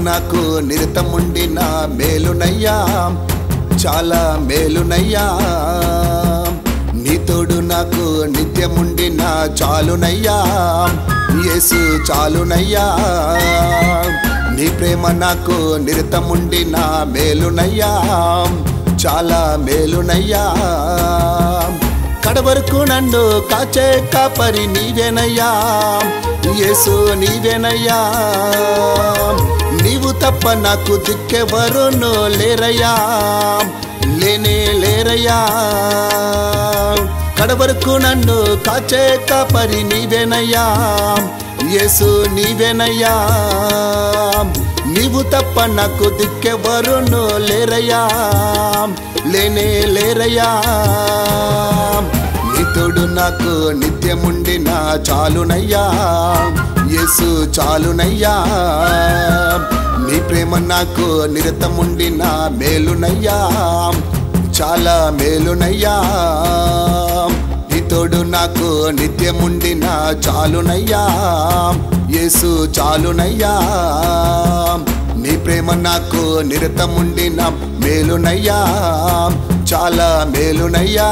నాకు నిరతముండి నా మేలునయ్యా చాలా మేలునయ్యా నీ తోడు నాకు నిత్యముండి నా చాలునయ్యా యేసు చాలునయ్యా నీ ప్రేమ నాకు నిరతముండి నా మేలునయ్యా చాలా మేలునయ్యా కడవరకు నన్ను కాచే కాపరి నీవేనయ్యా యేసు నీవేనయ్యా నీవు తప్ప నాకు దిక్కెవరును లేరయ్యా లేనే లేరయ్యా కడవరకు నన్ను కాచే కాపరి నీవేనయ్యా యేసు నీవేనయ్యా నీవు తప్ప నాకు దిక్కెవరును లేరయ్యా లేనే లేరయ్యా నీ తోడు నాకు నిత్యముండి నా చాలునయ్యా యేసు చాలునయ్యా నీ ప్రేమ నాకు నిరతముండి నా మేలునయ్యా చాలా మేలునయ్యా నీ తోడు నాకు నిత్యముండి నా చాలునయ్యా యేసు చాలునయ్యా నీ ప్రేమ నాకు నిరతముండి నా మేలునయ్యా చాలా మేలునయ్యా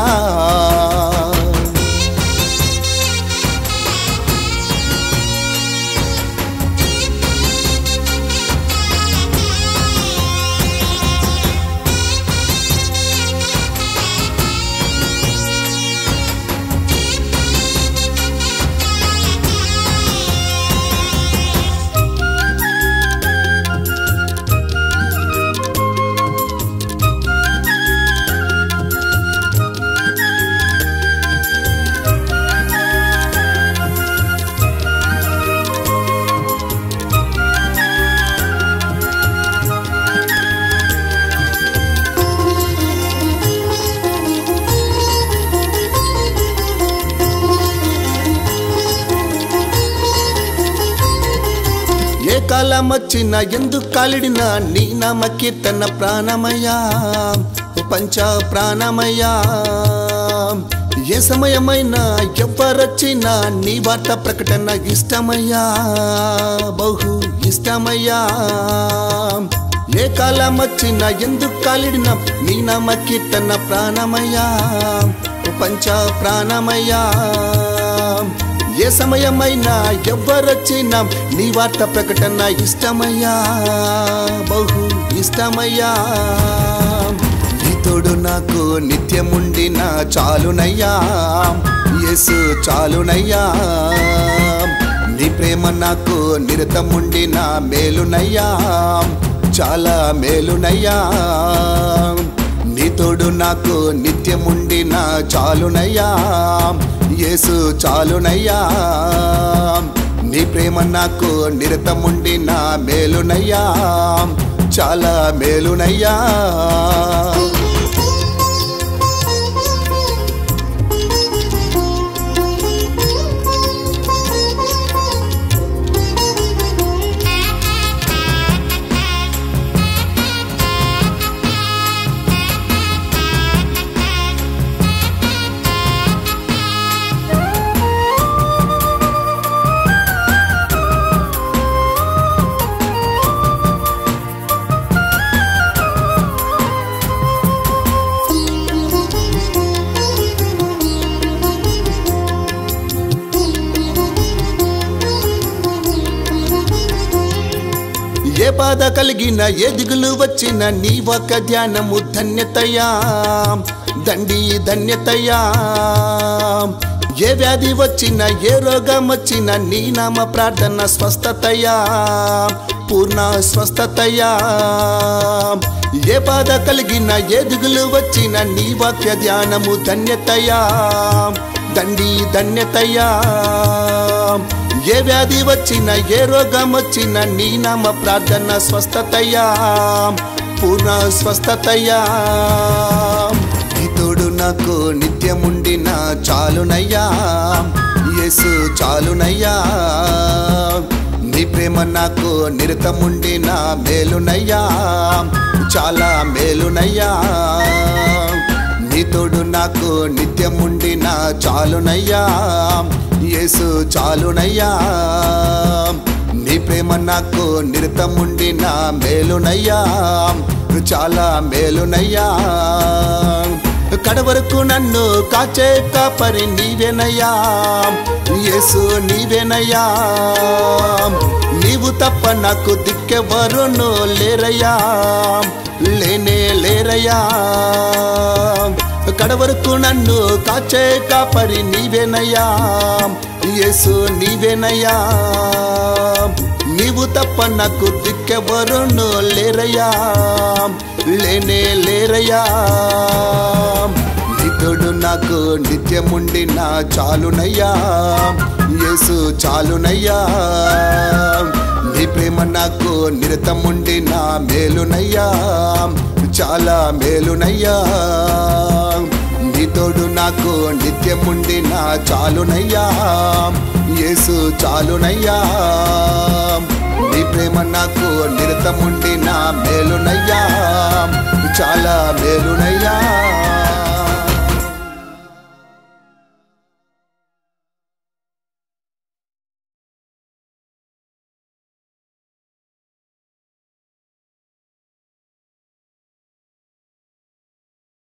ఏ కాలం వచ్చినా ఎందుకు కాలిడినా నీ నామ కీర్తన ప్రాణమయ్యా పంచ ప్రాణమయ్యా ఏ సమయమైనా ఎవరొచ్చినా నీ వార్త ప్రకటన ఇష్టమయ్యా బహు ఇష్టమయ్యా ఏ కాలం వచ్చినా ఎందుకు కాలిడినా నీ నామ కీర్తన ప్రాణమయ్యా పంచ ప్రాణమయ్యా ఏ సమయమైనా ఎవ్వరొచ్చినా నీ వార్త ప్రకటన ఇష్టమయ్యా బహు ఇష్టమయ్యా నీ తోడు నాకు నిత్యముండి నా చాలునయ్యా యేసు చాలునయ్యా నీ ప్రేమ నాకు నిరతముండి నా మేలునయ్యా చాలా మేలునయ్యా నీ తోడు నాకు నిత్యముండి నా చాలునయ్యా యేసు చాలునయ్యా నీ ప్రేమ నాకు నిరతముండి నా మేలునయ్యా చాలా మేలునయ్యా ఏ బాధ కలిగిన ఏ దిగులు వచ్చిన నీ ఒక ధ్యానము ధన్యతయా దండి ధన్యతయా ఏ వ్యాధి వచ్చిన ఏ రోగం వచ్చిన నీ నామ ప్రార్థన స్వస్థతయా పూర్ణ స్వస్థతయా ఏ బాధ కలిగిన ఏ దిగులు వచ్చిన నీ వాక్య ధ్యానము ధన్యతయా దండి ధన్యతయా ఏ వ్యాధి వచ్చిన ఏ రోగం వచ్చిన నీ నామ ప్రార్థన స్వస్థతయా పూర్ణ స్వస్థతయా నీ తోడు నాకు నిత్యముండి నా చాలునయ్యా యేసు చాలునయ్యా నీ ప్రేమ నాకు నిరతముండి నా మేలునయ్యా చాలా మేలునయ్యా నీ తోడు నాకు నిత్యముండి నా చాలునయ్యా యేసు చాలునయ్యా నీ ప్రేమ నాకు నిరతముండి నా మేలునయ్యా చాలా మేలునయ్యా కడవరకు నన్ను కాచే కాపరి నీవేనయ్యా యేసు నీవేనయ్యా నీవు తప్ప నాకు దిక్కెవరును లేరయ్యా లేనే లేరయ్యా కడవరకు నన్ను కాచే కాపరి నీవేనయ్యా యేసు నీవేనయ్యా నీవు తప్ప నాకు దిక్కెవరును లేరయ్యా లేనే లేరయ్యా నితుడు నాకు నిత్యముండి నా చాలునయ్యా యేసు చాలునయ్యా నీ ప్రేమ నాకు నిరతముండి నా మేలునయ్యా చాలా మేలునయ్యా నీ తోడు నాకు నిత్యముండి నా చాలునయ్యా యేసు చాలునయ్యా నీ ప్రేమ నాకు నిరతముండి నా మేలునయ్యా చాలా మేలునయ్యా